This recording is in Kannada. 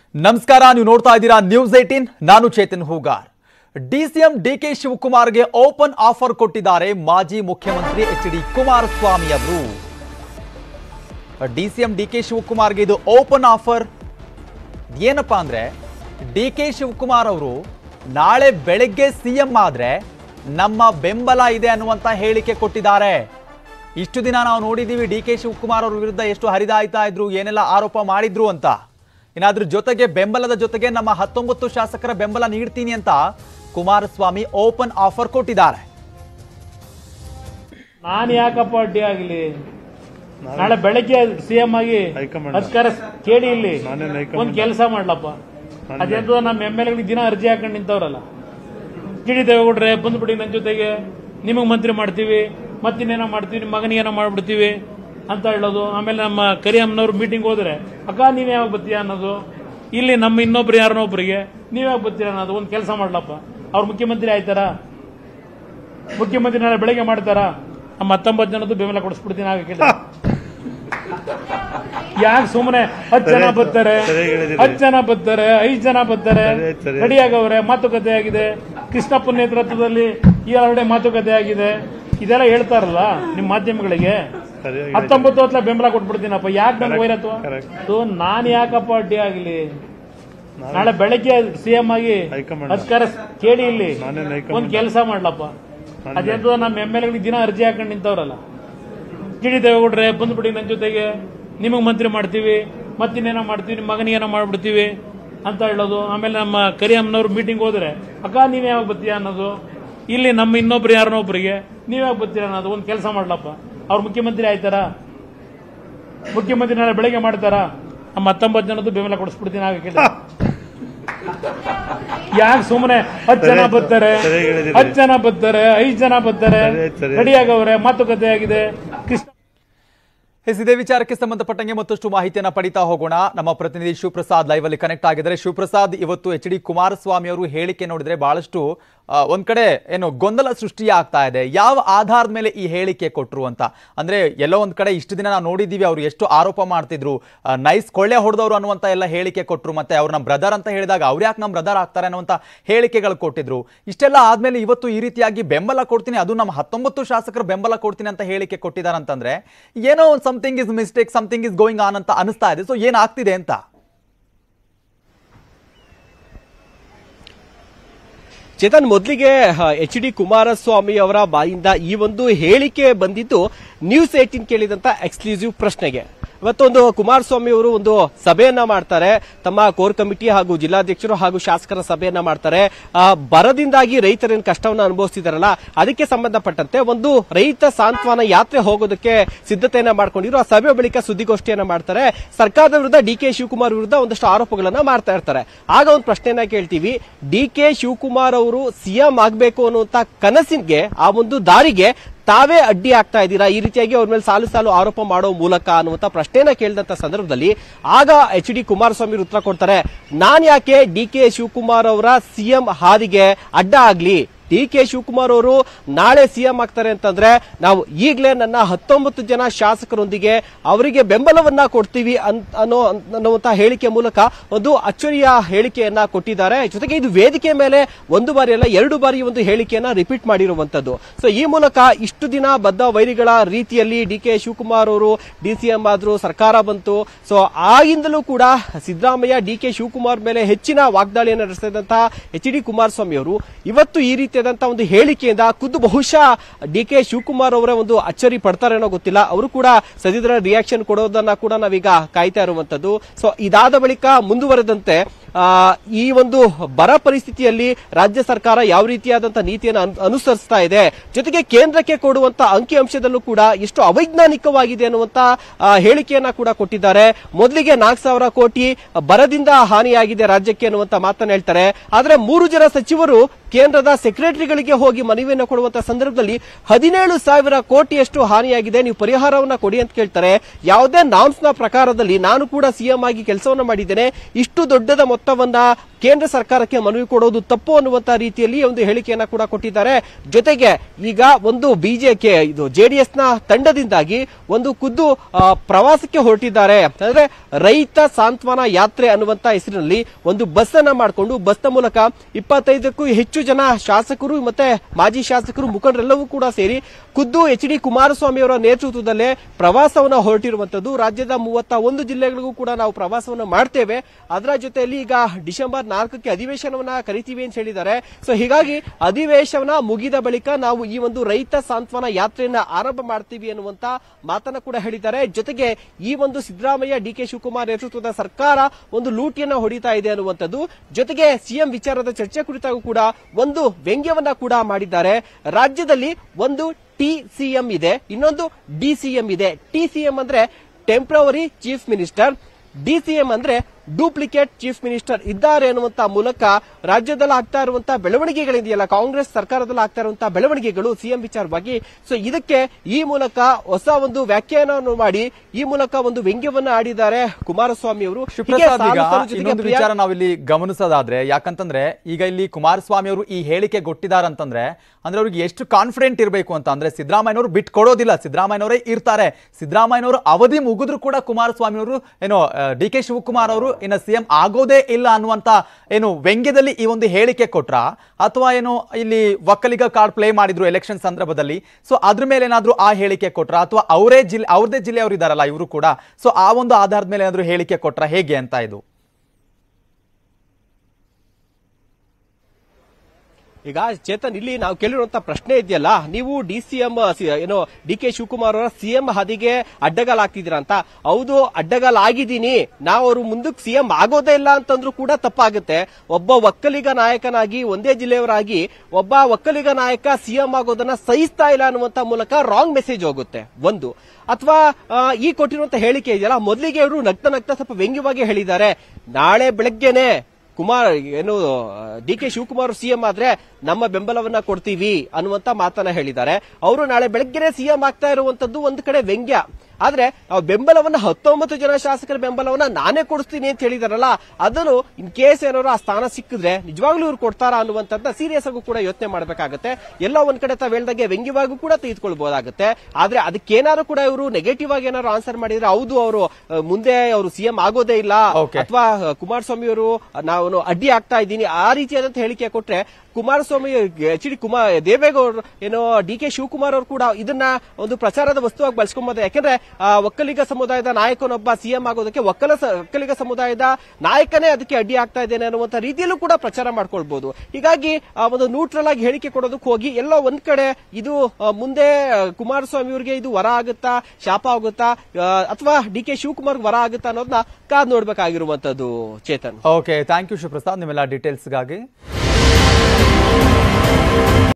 ನಮಸ್ಕಾರ ನೀವು ನೋಡ್ತಾ ಇದ್ದೀರಾ ನ್ಯೂಸ್ ಏಟೀನ್ ನಾನು ಚೇತನ್ ಹೂಗಾರ್ ಡಿಸಿಎಂ ಡಿಕೆ ಶಿವಕುಮಾರ್ಗೆ ಓಪನ್ ಆಫರ್ ಕೊಟ್ಟಿದ್ದಾರೆ ಮಾಜಿ ಮುಖ್ಯಮಂತ್ರಿ ಎಚ್ ಡಿ ಕುಮಾರಸ್ವಾಮಿ ಅವರು ಡಿಸಿಎಂ ಡಿಕೆ ಶಿವಕುಮಾರ್ಗೆ ಇದು ಓಪನ್ ಆಫರ್ ಏನಪ್ಪಾ ಅಂದ್ರೆ ಡಿ ಕೆ ಶಿವಕುಮಾರ್ ಅವರು ನಾಳೆ ಬೆಳಗ್ಗೆ ಸಿಎಂ ಆದ್ರೆ ನಮ್ಮ ಬೆಂಬಲ ಇದೆ ಅನ್ನುವಂತ ಹೇಳಿಕೆ ಕೊಟ್ಟಿದ್ದಾರೆ ಇಷ್ಟು ದಿನ ನಾವು ನೋಡಿದ್ದೀವಿ ಡಿ ಕೆ ಶಿವಕುಮಾರ್ ಅವ್ರ ವಿರುದ್ಧ ಎಷ್ಟು ಹರಿದಾಯ್ತಾ ಇದ್ರು ಏನೆಲ್ಲ ಆರೋಪ ಮಾಡಿದ್ರು ಅಂತ ಇನ್ನಾದ್ರ ಜೊತೆಗೆ ಬೆಂಬಲದ ಜೊತೆಗೆ ನಮ್ಮ ಹತ್ತೊಂಬತ್ತು ಶಾಸಕರ ಬೆಂಬಲ ನೀಡ್ತೀನಿ ಅಂತ ಕುಮಾರಸ್ವಾಮಿ ಓಪನ್ ಆಫರ್ ಕೊಟ್ಟಿದ್ದಾರೆ ನಾನು ಯಾಕಪ್ಪ ಅಡ್ಡಿ ಆಗಲಿ ನಾಳೆ ಬೆಳಗ್ಗೆ ಸಿಎಂ ಆಗಿ ಹೈಕಮಾಂಡ್. ಅಧಿಕಾರ ಕೇಳಿ ಇಲ್ಲಿ ನಾನೇನ್ ಹೈಕಮಾಂಡ್. ಒಂದ್ ಕೆಲಸ ಮಾಡ್ಲಪ್ಪ ಅದೆಂತ ನಮ್ಮ ಎಮ್ ಎಲ್ ದಿನ ಅರ್ಜಿ ಹಾಕೊಂಡು ನಿಂತವ್ರಲ್ಲ ಕಿಡಿ ದೇವೇಗೌಡ್ರೆ ಬಂದ್ಬಿಡಿ ನನ್ನ ಜೊತೆಗೆ ನಿಮಗ್ ಮಂತ್ರಿ ಮಾಡ್ತೀವಿ ಮತ್ತಿನ್ನೇನೋ ಮಾಡ್ತೀವಿ ನಿಮ್ಮ ಮಗನಿಗೇನೋ ಮಾಡ್ಬಿಡ್ತೀವಿ ಅಂತ ಹೇಳೋದು ಆಮೇಲೆ ನಮ್ಮ ಕರಿಯಮ್ಮನವ್ರು ಮೀಟಿಂಗ್ ಹೋದ್ರೆ ಅಕ್ಕ ನೀವ್ ಯಾವಾಗ ಬರ್ತೀಯ ಅನ್ನೋದು ಇಲ್ಲಿ ನಮ್ಮ ಇನ್ನೊಬ್ರು ಯಾರನ್ನೋ ಒಬ್ರಿಗೆ ನೀವ್ ಯಾವಾಗ ಬರ್ತೀರ ಅನ್ನೋದು ಒಂದು ಕೆಲಸ ಮಾಡ್ಲಪ್ಪ ಅವ್ರು ಮುಖ್ಯಮಂತ್ರಿ ಆಯ್ತಾರ ಮುಖ್ಯಮಂತ್ರಿ ನಾಳೆ ಬೆಳಗ್ಗೆ ಮಾಡ್ತಾರ ನಮ್ಮ ಹತ್ತೊಂಬತ್ತು ಜನದ್ದು ಬೆಂಬಲ ಕೊಡಿಸ್ಬಿಡ್ತೀನಿ ಆಗ ಕೇಳಿ ಯಾಕೆ ಸುಮ್ಮನೆ ಹತ್ತು ಜನ ಬರ್ತಾರೆ ಸರಿಯಾಗಿ ಹೇಳಿದ್ದೀರಿ. ಹತ್ತು ಜನ ಬರ್ತಾರೆ ಐದು ಜನ ಬರ್ತಾರೆ ಸರಿ, ಸರಿ. ರೆಡಿ ಆಗವ್ರೆ ಮಾತುಕತೆ ಆಗಿದೆ ಕೃಷ್ಣಪ್ಪನ ನೇತೃತ್ವದಲ್ಲಿ ಈ ಎರಡೇ ಮಾತುಕತೆ ಆಗಿದೆ ಇದೆಲ್ಲ ಹೇಳ್ತಾರಲ್ಲ ನಿಮ್ಮ ಮಾಧ್ಯಮಗಳಿಗೆ ಸರಿಯಾಗಿ ಹತ್ತೊಂಬತ್ತು ಹೊತ್ಲ ಬೆಂಬಲ ಕೊಟ್ಬಿಡ್ತೀನಪ್ಪ ಯಾಕೆ ನಂಗೆ ವೈರತ್ವ correct. ಸೊ ನಾನ್ ಯಾಕಪ್ಪ ಅಡ್ಡಿ ಆಗಲಿ ನಾಳೆ ಬೆಳಗ್ಗೆ ಸಿಎಂ ಆಗಿ ಹೈಕಮಾಂಡ್. ಅಧಿಕಾರ ಕೇಳಿ ಇಲ್ಲಿ ನಾನೇನ್ ಹೈಕಮಾಂಡ್. ಒಂದ್ ಕೆಲಸ ಮಾಡ್ಲಪ್ಪ ಅದೆಂತ ನಮ್ಮ ಎಮ್ ಎಲ್ ದಿನ ಅರ್ಜಿ ಹಾಕೊಂಡು ನಿಂತವ್ರಲ್ಲ ಕಿಡಿ ದೇವೇಗೌಡ್ರೆ ಬಂದ್ಬಿಡಿ ನನ್ನ ಜೊತೆಗೆ ನಿಮಗ್ ಮಂತ್ರಿ ಮಾಡ್ತೀವಿ ಮತ್ತಿನ್ನೇನೋ ಮಾಡ್ತೀವಿ ನಿಮ್ಮ ಮಗನಿಗೇನೋ ಮಾಡ್ಬಿಡ್ತೀವಿ ಅಂತ ಹೇಳೋದು ಆಮೇಲೆ ನಮ್ಮ ಕರಿಯಮ್ಮನವ್ರು ಮೀಟಿಂಗ್ ಹೋದ್ರೆ ಅಕ್ಕ ನೀವ್ ಯಾವಾಗ ಬರ್ತೀಯ ಅನ್ನೋದು ಇಲ್ಲಿ ನಮ್ಮ ಇನ್ನೊಬ್ರು ಯಾರನ್ನೋ ಒಬ್ರಿಗೆ ನೀವ್ ಯಾವಾಗ ಬರ್ತೀರ ಅನ್ನೋದು ಒಂದು ಕೆಲಸ ಮಾಡ್ಲಪ್ಪ ಅವ್ರು ಮುಖ್ಯಮಂತ್ರಿ ಆಯ್ತಾರ ಮುಖ್ಯಮಂತ್ರಿ ನಾಳೆ ಬೆಳಗ್ಗೆ ಮಾಡ್ತಾರ ನಮ್ಮ ಹತ್ತೊಂಬತ್ತು ಜನದ್ದು ಬೆಂಬಲ ಕೊಡಿಸ್ಬಿಡ್ತೀನಿ ಆಗ ಕೇಳಿ ಯಾಕೆ ಸುಮ್ಮನೆ ಹತ್ತು ಜನ ಸರಿ, ಬರ್ತಾರೆ ಸರಿಯಾಗಿ ಹೇಳಿದ್ದೀರಿ. ಹತ್ತು ಜನ ಬರ್ತಾರೆ ಐದು ಜನ ಬರ್ತಾರೆ ಸರಿ, ಸರಿ. ರೆಡಿ ಆಗವ್ರೆ ಮಾತುಕತೆ ಆಗಿದೆ ಕೃಷ್ಣ ಎಸ್ ಇದೇ ವಿಚಾರಕ್ಕೆ ಸಂಬಂಧಪಟ್ಟಂಗೆ ಮತ್ತಷ್ಟು ಮಾಹಿತಿಯನ್ನ ಪಡಿತಾ ಹೋಗೋಣ ನಮ್ಮ ಪ್ರತಿನಿಧಿ ಶಿವಪ್ರಸಾದ್ ಲೈವ್ ಅಲ್ಲಿ ಕನೆಕ್ಟ್ ಆಗಿದ್ದಾರೆ ಶಿವಪ್ರಸಾದ್ ಇವತ್ತು ಎಚ್ ಡಿ ಕುಮಾರಸ್ವಾಮಿ ಅವರು ಹೇಳಿಕೆ ನೋಡಿದ್ರೆ ಬಹಳಷ್ಟು ಆ, ಒಂದ್ ಕಡೆ ಏನು ಗೊಂದಲ ಸೃಷ್ಟಿ ಆಗ್ತಾ ಇದೆ ಯಾವ ಆಧಾರದ ಮೇಲೆ ಈ ಹೇಳಿಕೆ ಕೊಟ್ರು ಅಂತ ಅಂದ್ರೆ ಎಲ್ಲೋ ಒಂದ್ ಕಡೆ ಇಷ್ಟು ದಿನ ನಾವು ನೋಡಿದೀವಿ ಅವರು ಎಷ್ಟು ಆರೋಪ ಮಾಡ್ತಿದ್ರು ಆ, ನೈಸ್ ಕೊಳ್ಳೆ ಹೊಡೆದವರು ಅನ್ನುವಂತ ಎಲ್ಲ ಹೇಳಿಕೆ ಕೊಟ್ರು ಮತ್ತೆ ಅವ್ರು ನಮ್ಮ ಬ್ರದರ್ ಅಂತ ಹೇಳಿದಾಗ ಅವ್ರು ಯಾಕೆ ನಮ್ಮ ಬ್ರದರ್ ಆಗ್ತಾರೆ ಅನ್ನುವಂತ ಹೇಳಿಕೆಗಳು ಕೊಟ್ಟಿದ್ರು ಇಷ್ಟೆಲ್ಲ ಆದ್ಮೇಲೆ ಇವತ್ತು ಈ ರೀತಿಯಾಗಿ ಬೆಂಬಲ ಕೊಡ್ತೀನಿ ಅದು ನಮ್ಮ ಹತ್ತೊಂಬತ್ತು ಶಾಸಕರು ಬೆಂಬಲ ಕೊಡ್ತೀನಿ ಅಂತ ಹೇಳಿಕೆ ಕೊಟ್ಟಿದ್ದಾರೆ ಅಂತಂದ್ರೆ ಏನೋ ಒಂದು something is mistake something is going on ಅಂತ ಅನಿಸ್ತಾ ಇದೆ ಸೊ ಏನಾಗ್ತಿದೆ ಅಂತ ಚೇತನ್ ಮೊದಲಿಗೆ ಎಚ್ ಡಿ ಕುಮಾರಸ್ವಾಮಿ ಅವರ ಬಾಯಿಂದ ಈ ಒಂದು ಹೇಳಿಕೆ ಬಂದಿದ್ದು ನ್ಯೂಸ್ ಏಟೀನ್ ಕೇಳಿದಂತ ಎಕ್ಸ್ಕ್ಲೂಸಿವ್ ಪ್ರಶ್ನೆಗೆ ಇವತ್ತೊಂದು ಕುಮಾರಸ್ವಾಮಿ ಅವರು ಒಂದು ಸಭೆಯನ್ನ ಮಾಡ್ತಾರೆ ತಮ್ಮ ಕೋರ್ ಕಮಿಟಿ ಹಾಗೂ ಜಿಲ್ಲಾಧ್ಯಕ್ಷರು ಹಾಗೂ ಶಾಸಕರ ಸಭೆಯನ್ನ ಮಾಡ್ತಾರೆ ಆ, ಬರದಿಂದಾಗಿ ರೈತರೇನು ಕಷ್ಟವನ್ನ ಅನುಭವಿಸ್ತಿದಾರಲ್ಲ ಅದಕ್ಕೆ ಸಂಬಂಧಪಟ್ಟಂತೆ ಒಂದು ರೈತ ಸಾಂತ್ವನ ಯಾತ್ರೆ ಹೋಗೋದಕ್ಕೆ ಸಿದ್ಧತೆಯನ್ನ ಮಾಡ್ಕೊಂಡಿದ್ರು ಆ ಸಭೆ ಬಳಿಕ ಸುದ್ದಿಗೋಷ್ಠಿಯನ್ನ ಮಾಡ್ತಾರೆ ಸರ್ಕಾರದ ವಿರುದ್ಧ ಡಿ ಕೆ ಶಿವಕುಮಾರ್ ವಿರುದ್ಧ ಒಂದಷ್ಟು ಆರೋಪಗಳನ್ನ ಮಾಡ್ತಾ ಇರ್ತಾರೆ ಆಗ ಒಂದು ಪ್ರಶ್ನೆಯನ್ನ ಕೇಳ್ತೀವಿ ಡಿ ಕೆ ಶಿವಕುಮಾರ್ ಅವರು ಸಿಎಂ ಆಗ್ಬೇಕು ಅನ್ನುವಂತ ಕನಸಿಗೆ ಆ ಒಂದು ದಾರಿಗೆ ತಾವೇ ಅಡ್ಡಿ ಆಗ್ತಾ ಇದ್ದೀರಾ ಈ ರೀತಿಯಾಗಿ ಅವ್ರ ಮೇಲೆ ಸಾಲು ಸಾಲು ಆರೋಪ ಮಾಡೋ ಮೂಲಕ ಅನ್ನುವಂತ ಪ್ರಶ್ನೆಯನ್ನ ಕೇಳಿದಂತ ಸಂದರ್ಭದಲ್ಲಿ ಆಗ ಎಚ್ ಡಿ ಕುಮಾರಸ್ವಾಮಿ ಉತ್ತರ ಕೊಡ್ತಾರೆ ನಾನ್ ಯಾಕೆ ಡಿ ಕೆ ಶಿವಕುಮಾರ್ ಅವರ ಸಿಎಂ ಹಾದಿಗೆ ಅಡ್ಡ ಆಗ್ಲಿ ಡಿ ಕೆ ಶಿವಕುಮಾರ್ ಅವರು ನಾಳೆ ಸಿಎಂ ಆಗ್ತಾರೆ ಅಂತಂದ್ರೆ ನಾವು ಈಗಲೇ ನನ್ನ ಹತ್ತೊಂಬತ್ತು ಜನ ಶಾಸಕರೊಂದಿಗೆ ಅವರಿಗೆ ಬೆಂಬಲವನ್ನ ಕೊಡ್ತೀವಿ ಅಂತ ಅನ್ನೋ ಅನ್ನುವಂತ ಹೇಳಿಕೆ ಮೂಲಕ ಒಂದು ಅಚ್ಚರಿಯ ಹೇಳಿಕೆಯನ್ನ ಕೊಟ್ಟಿದ್ದಾರೆ ಜೊತೆಗೆ ಇದು ವೇದಿಕೆ ಮೇಲೆ ಒಂದು ಬಾರಿ ಅಲ್ಲ ಎರಡು ಬಾರಿ ಒಂದು ಹೇಳಿಕೆಯನ್ನ ರಿಪೀಟ್ ಮಾಡಿರುವಂತದ್ದು ಸೊ ಈ ಮೂಲಕ ಇಷ್ಟು ದಿನ ಬದ್ಧ ವೈರಿಗಳ ರೀತಿಯಲ್ಲಿ ಡಿ ಕೆ ಶಿವಕುಮಾರ್ ಅವರು ಡಿ ಸಿ ಎಂ ಆದ್ರು ಸರ್ಕಾರ ಬಂತು ಸೊ ಆಗಿಂದಲೂ ಕೂಡ ಸಿದ್ದರಾಮಯ್ಯ ಡಿ ಕೆ ಶಿವಕುಮಾರ್ ಮೇಲೆ ಹೆಚ್ಚಿನ ವಾಗ್ದಾಳಿಯನ್ನು ನಡೆಸಿದಂತಹ ಎಚ್ ಡಿ ಕುಮಾರಸ್ವಾಮಿ ಅವರು ಇವತ್ತು ಈ ರೀತಿಯಾದಂತಹ ಒಂದು ಹೇಳಿಕೆಯಿಂದ ಖುದ್ದು ಬಹುಶಃ ಡಿ ಕೆ ಶಿವಕುಮಾರ್ ಅವರ ಒಂದು ಅಚ್ಚರಿ ಪಡ್ತಾರೇನೋ ಗೊತ್ತಿಲ್ಲ ಅವರು ಕೂಡ ಸದ್ಯದರ ರಿಯಾಕ್ಷನ್ ಕೊಡೋದನ್ನ ಕೂಡ ನಾವೀಗ ಕಾಯ್ತಾ ಇರುವಂತದ್ದು ಸೊ ಇದಾದ ಬಳಿಕ ಮುಂದುವರೆದಂತೆ ಆ, ಈ ಒಂದು ಬರ ಪರಿಸ್ಥಿತಿಯಲ್ಲಿ ರಾಜ್ಯ ಸರ್ಕಾರ ಯಾವ ರೀತಿಯಾದಂತಹ ನೀತಿಯನ್ನು ಅನು- ಅನುಸರಿಸ್ತಾ ಇದೆ ಜೊತೆಗೆ ಕೇಂದ್ರಕ್ಕೆ ಕೊಡುವಂತ ಅಂಕಿಅಂಶದಲ್ಲೂ ಕೂಡ ಎಷ್ಟು ಅವೈಜ್ಞಾನಿಕವಾಗಿದೆ ಅನ್ನುವಂತ ಆ, ಹೇಳಿಕೆಯನ್ನ ಕೂಡ ಕೊಟ್ಟಿದ್ದಾರೆ ಮೊದಲಿಗೆ ನಾಲ್ಕು ಸಾವಿರ ಕೋಟಿ ಬರದಿಂದ ಹಾನಿಯಾಗಿದೆ ರಾಜ್ಯಕ್ಕೆ ಅನ್ನುವಂತ ಮಾತನ್ನ ಹೇಳ್ತಾರೆ ಆದ್ರೆ ಮೂರು ಜನ ಸಚಿವರು ಕೇಂದ್ರದ ಸೆಕ್ರೆಟರಿಗಳಿಗೆ ಹೋಗಿ ಮನವಿಯನ್ನು ಕೊಡುವಂತ ಸಂದರ್ಭದಲ್ಲಿ ಹದಿನೇಳು ಸಾವಿರ ಕೋಟಿಯಷ್ಟು ಹಾನಿಯಾಗಿದೆ ನೀವು ಪರಿಹಾರವನ್ನ ಕೊಡಿ ಅಂತ ಕೇಳ್ತಾರೆ ಯಾವುದೇ ನಾಮ್ಸ್ ನ ಪ್ರಕಾರದಲ್ಲಿ ನಾನು ಕೂಡ ಸಿಎಂ ಆಗಿ ಕೆಲಸವನ್ನ ಮಾಡಿದ್ದೇನೆ ಇಷ್ಟು ದೊಡ್ಡದ ಮೊತ್ತವನ್ನ ಕೇಂದ್ರ ಸರ್ಕಾರಕ್ಕೆ ಮನವಿ ಕೊಡೋದು ತಪ್ಪು ಅನ್ನುವಂತ ರೀತಿಯಲ್ಲಿ ಒಂದು ಹೇಳಿಕೆಯನ್ನ ಕೂಡ ಕೊಟ್ಟಿದ್ದಾರೆ ಜೊತೆಗೆ ಈಗ ಒಂದು ಬಿಜೆಕೆ ಇದು ಜೆಡಿಎಸ್ ನ ತಂಡದಿಂದಾಗಿ ಒಂದು ಖುದ್ದು ಆ, ಪ್ರವಾಸಕ್ಕೆ ಹೊರಟಿದ್ದಾರೆ ಅಂದ್ರೆ ರೈತ ಸಾಂತ್ವನ ಯಾತ್ರೆ ಅನ್ನುವಂತ ಹೆಸರಿನಲ್ಲಿ ಒಂದು ಬಸ್ ಅನ್ನ ಮಾಡಿಕೊಂಡು ಬಸ್ ನ ಮೂಲಕ ಇಪ್ಪತ್ತೈದಕ್ಕೂ ಹೆಚ್ಚು ಜನ ಶಾಸಕರು ಮತ್ತೆ ಮಾಜಿ ಶಾಸಕರು ಮುಖಂಡರೆಲ್ಲವೂ ಕೂಡ ಸೇರಿ ಖುದ್ದು ಎಚ್ ಡಿ ಕುಮಾರಸ್ವಾಮಿ ಅವರ ನೇತೃತ್ವದಲ್ಲೇ ಪ್ರವಾಸವನ್ನ ಹೊರಟಿರುವಂತದ್ದು ರಾಜ್ಯದ ಮೂವತ್ತ ಒಂದು ಜಿಲ್ಲೆಗಳಿಗೂ ಕೂಡ ನಾವು ಪ್ರವಾಸವನ್ನ ಮಾಡ್ತೇವೆ ಅದರ ಜೊತೆಯಲ್ಲಿ ಈಗ ಡಿಸೆಂಬರ್ ನಾಲ್ಕಕ್ಕೆ ಅಧಿವೇಶನವನ್ನ ಕರಿತೀವಿ ಅಂತ ಹೇಳಿದ್ದಾರೆ ಸೊ ಹೀಗಾಗಿ ಅಧಿವೇಶನ ಮುಗಿದ ಬಳಿಕ ನಾವು ಈ ಒಂದು ರೈತ ಸಾಂತ್ವನ ಯಾತ್ರೆಯನ್ನ ಆರಂಭ ಮಾಡ್ತೀವಿ ಅನ್ನುವಂತ ಮಾತನ್ನ ಕೂಡ ಹೇಳಿದ್ದಾರೆ ಜೊತೆಗೆ ಈ ಒಂದು ಸಿದ್ದರಾಮಯ್ಯ ಡಿ ಕೆ ಶಿವಕುಮಾರ್ ನೇತೃತ್ವದ ಸರ್ಕಾರ ಒಂದು ಲೂಟಿಯನ್ನ ಹೊಡಿತಾ ಇದೆ ಅನ್ನುವಂಥದ್ದು ಜೊತೆಗೆ ಸಿಎಂ ವಿಚಾರದ ಚರ್ಚೆ ಕುರಿತಾಗೂ ಕೂಡ ಒಂದು ವ್ಯಂಗ್ಯವನ್ನ ಕೂಡ ಮಾಡಿದ್ದಾರೆ ರಾಜ್ಯದಲ್ಲಿ ಒಂದು ಟಿ ಸಿಎಂ ಇದೆ ಇನ್ನೊಂದು ಡಿ ಸಿಎಂ ಇದೆ ಟಿ ಸಿಎಂ ಅಂದ್ರೆ temporary chief minister D CM ಅಂದ್ರೆ ಡೂಪ್ಲಿಕೇಟ್ ಚೀಫ್ ಮಿನಿಸ್ಟರ್ ಇದ್ದಾರೆ ಅನ್ನುವಂತ ಮೂಲಕ ರಾಜ್ಯದಲ್ಲಿ ಆಗ್ತಾ ಇರುವಂತಹ ಬೆಳವಣಿಗೆಗಳಿದೆಯಲ್ಲ ಕಾಂಗ್ರೆಸ್ ಸರ್ಕಾರದಲ್ಲಿ ಆಗ್ತಾ ಇರುವಂತಹ ಬೆಳವಣಿಗೆಗಳು ಸಿಎಂ ವಿಚಾರವಾಗಿ ಸೊ ಇದಕ್ಕೆ ಈ ಮೂಲಕ ಹೊಸ ಒಂದು ವ್ಯಾಖ್ಯಾನವನ್ನು ಮಾಡಿ ಈ ಮೂಲಕ ಒಂದು ವ್ಯಂಗ್ಯವನ್ನ ಆಡಿದ್ದಾರೆ ಕುಮಾರಸ್ವಾಮಿ ಅವರು ಹೀಗೆ ಶಿವಪ್ರಸಾದ್ ಈಗ ಸಾಲು ಸಾಲು ಜೊತೆಗೆ ಇನ್ನೊಂದು ಪ್ರಿಯಾ- ವಿಚಾರ ನಾವಿಲ್ಲಿ ಗಮನಿಸೋದಾದ್ರೆ ಯಾಕಂತಂದ್ರೆ ಈಗ ಇಲ್ಲಿ ಕುಮಾರಸ್ವಾಮಿ ಅವರು ಈ ಹೇಳಿಕೆ ಕೊಟ್ಟಿದ್ದಾರಂತಂದ್ರೆ ಅಂದ್ರೆ ಅವ್ರಿಗೆ ಎಷ್ಟು ಕಾನ್ಫಿಡೆಂಟ್ ಇರಬೇಕು ಅಂತ ಅಂದ್ರೆ ಸಿದ್ದರಾಮಯ್ಯನವರು ಬಿಟ್ಟು ಕೊಡೋದಿಲ್ಲ ಸಿದ್ದರಾಮಯ್ಯನವರೇ ಇರ್ತಾರೆ ಸಿದ್ದರಾಮಯ್ಯನವರು ಅವಧಿ ಮುಗಿದ್ರು ಕೂಡ ಕುಮಾರಸ್ವಾಮಿ ಅವರು ಏನೋ ಡಿ ಕೆ ಶಿವಕುಮಾರ್ ಅವರು ಇನ್ನು ಸಿಎಂ ಆಗೋದೇ ಇಲ್ಲ ಅನ್ನುವಂತ ಏನು ವ್ಯಂಗ್ಯದಲ್ಲಿ ಈ ಒಂದು ಹೇಳಿಕೆ ಕೊಟ್ರ ಅಥವಾ ಏನು ಇಲ್ಲಿ ಒಕ್ಕಲಿಗ ಕಾರ್ಡ್ ಪ್ಲೇ ಮಾಡಿದ್ರು ಎಲೆಕ್ಷನ್ ಸಂದರ್ಭದಲ್ಲಿ ಸೊ ಅದ್ರ ಮೇಲೆ ಏನಾದ್ರು ಆ ಹೇಳಿಕೆ ಕೊಟ್ರ ಅಥವಾ ಅವರೇ ಜಿಲ್ಲೆ ಅವ್ರದೇ ಜಿಲ್ಲೆಯವರು ಇದಾರಲ್ಲ ಇವರು ಕೂಡ ಸೊ ಆ ಒಂದು ಆಧಾರದ ಮೇಲೆ ಏನಾದ್ರು ಹೇಳಿಕೆ ಕೊಟ್ರ ಹೇಗೆ ಅಂತ ಇದು ಈಗ ಚೇತನ್ ಇಲ್ಲಿ ನಾವು ಕೇಳಿರುವಂತ ಪ್ರಶ್ನೆ ಇದೆಯಲ್ಲ ನೀವು ಡಿ ಸಿ ಎಂ ಏನೋ ಡಿ ಕೆ ಶಿವಕುಮಾರ್ ಅವರ ಸಿಎಂ ಹಾದಿಗೆ ಅಡ್ಡಗಾಲಾಗ್ತಿದ್ದೀರಾ ಅಂತ ಹೌದು ಅಡ್ಡಗಾಲಾಗಿದ್ದೀನಿ ನಾವು ಅವರು ಮುಂದಕ್ಕೆ ಸಿಎಂ ಆಗೋದೇ ಇಲ್ಲ ಅಂತಂದ್ರೂ ಕೂಡ ತಪ್ಪಾಗುತ್ತೆ ಒಬ್ಬ ಒಕ್ಕಲಿಗ ನಾಯಕನಾಗಿ ಒಂದೇ ಜಿಲ್ಲೆಯವರಾಗಿ ಒಬ್ಬ ಒಕ್ಕಲಿಗ ನಾಯಕ ಸಿಎಂ ಆಗೋದನ್ನ ಸಹಿಸ್ತಾ ಇಲ್ಲ ಅನ್ನುವಂತ ಮೂಲಕ ರಾಂಗ್ ಮೆಸೇಜ್ ಹೋಗುತ್ತೆ ಒಂದು ಅಥವಾ ಈ ಕೊಟ್ಟಿರುವಂತ ಹೇಳಿಕೆ ಇದೆಯಲ್ಲ ಮೊದಲಿಗೆ ಇವರು ನಗ್ತಾ ನಗ್ತಾ ಸ್ವಲ್ಪ ವ್ಯಂಗ್ಯವಾಗಿ ಹೇಳಿದ್ದಾರೆ ನಾಳೆ ಬೆಳಗ್ಗೆನೆ ಕುಮಾರ್ ಏನು ಡಿ ಕೆ ಶಿವಕುಮಾರ್ ಸಿಎಂ ಆದ್ರೆ ನಮ್ಮ ಬೆಂಬಲವನ್ನ ಕೊಡ್ತೀವಿ ಅನ್ನುವಂತ ಮಾತನ್ನ ಹೇಳಿದ್ದಾರೆ ಅವರು ನಾಳೆ ಬೆಳಗ್ಗೆನೆ ಸಿಎಂ ಆಗ್ತಾ ಇರುವಂತದ್ದು ಒಂದು ಕಡೆ ವ್ಯಂಗ್ಯ ಆದ್ರೆ ಆ ಬೆಂಬಲವನ್ನ ಹತ್ತೊಂಬತ್ತು ಜನ ಶಾಸಕರ ಬೆಂಬಲವನ್ನ ನಾನೇ ಕೊಡಿಸ್ತೀನಿ ಅಂತ ಹೇಳಿದಾರಲ್ಲ ಅದನ್ನು ಇನ್ ಕೇಸ್ ಏನಾದ್ರು ಆ ಸ್ಥಾನ ಸಿಕ್ಕಿದ್ರೆ ನಿಜವಾಗ್ಲೂ ಇವ್ರು ಕೊಡ್ತಾರಾ ಅನ್ನುವಂಥದ್ದು ಸೀರಿಯಸ್ ಆಗೂ ಕೂಡ ಯೋಚನೆ ಮಾಡಬೇಕಾಗುತ್ತೆ ಎಲ್ಲ ಒಂದ್ ಕಡೆ ತಾವ್ ಹೇಳ್ದಾಗೆ ವ್ಯಂಗ್ಯವಾಗೂ ಕೂಡ ತೆಗೆದುಕೊಳ್ಬಹುದಾಗುತ್ತೆ ಆದ್ರೆ ಅದಕ್ಕೇನಾದ್ರು ಕೂಡ ಇವರು ನೆಗೆಟಿವ್ ಆಗಿ ಏನಾದ್ರು ಆನ್ಸರ್ ಮಾಡಿದ್ರೆ ಹೌದು ಅವರು ಮುಂದೆ ಅವರು ಸಿಎಂ ಆಗೋದೇ ಇಲ್ಲ Okay. ಅಥವಾ ಕುಮಾರಸ್ವಾಮಿ ಅವರು ನಾನು ಅಡ್ಡಿ ಆಗ್ತಾ ಇದ್ದೀನಿ ಆ ರೀತಿಯಾದಂತ ಹೇಳಿಕೆ ಕೊಟ್ರೆ ಕುಮಾರಸ್ವಾಮಿ ಎಚ್ ಡಿ ಕುಮಾರ್ ದೇವೇಗೌಡರು ಏನೋ ಡಿ ಕೆ ಶಿವಕುಮಾರ್ ಅವರು ಕೂಡ ಇದನ್ನ ಒಂದು ಪ್ರಚಾರದ ವಸ್ತುವಾಗಿ ಬಳಸ್ಕೊಂಬೋದು ಯಾಕಂದ್ರೆ ಆ, ಒಕ್ಕಲಿಗ ಸಮುದಾಯದ ನಾಯಕನೊಬ್ಬ ಸಿಎಂ ಆಗೋದಕ್ಕೆ ಒಕ್ಕಲ ಸ- ಒಕ್ಕಲಿಗ ಸಮುದಾಯದ ನಾಯಕನೇ ಅದಕ್ಕೆ ಅಡ್ಡಿ ಆಗ್ತಾ ಇದ್ದೇನೆ ಅನ್ನುವಂತ ರೀತಿಯಲ್ಲೂ ಕೂಡ ಪ್ರಚಾರ ಮಾಡ್ಕೊಳ್ಬಹುದು ಹೀಗಾಗಿ ಆ ಒಂದು ನ್ಯೂಟ್ರಲ್ ಆಗಿ ಹೇಳಿಕೆ ಕೊಡೋದಕ್ಕೆ ಹೋಗಿ ಎಲ್ಲೋ ಒಂದ್ ಕಡೆ ಇದು ಆ, ಮುಂದೆ ಆ, ಕುಮಾರಸ್ವಾಮಿ ಅವರಿಗೆ ಇದು ವರ ಆಗುತ್ತಾ ಶಾಪ ಆಗುತ್ತಾ ಆ, ಅಥವಾ ಡಿ ಕೆ ಶಿವಕುಮಾರ್ ವರ ಆಗುತ್ತಾ ಅನ್ನೋದನ್ನ ಕಾದ್ ನೋಡ್ಬೇಕಾಗಿರುವಂತದ್ದು Chetan okay thank you Shivaprasad ನಿಮ್ಮೆಲ್ಲ ಡೀಟೇಲ್ಸ್ಗಾಗಿ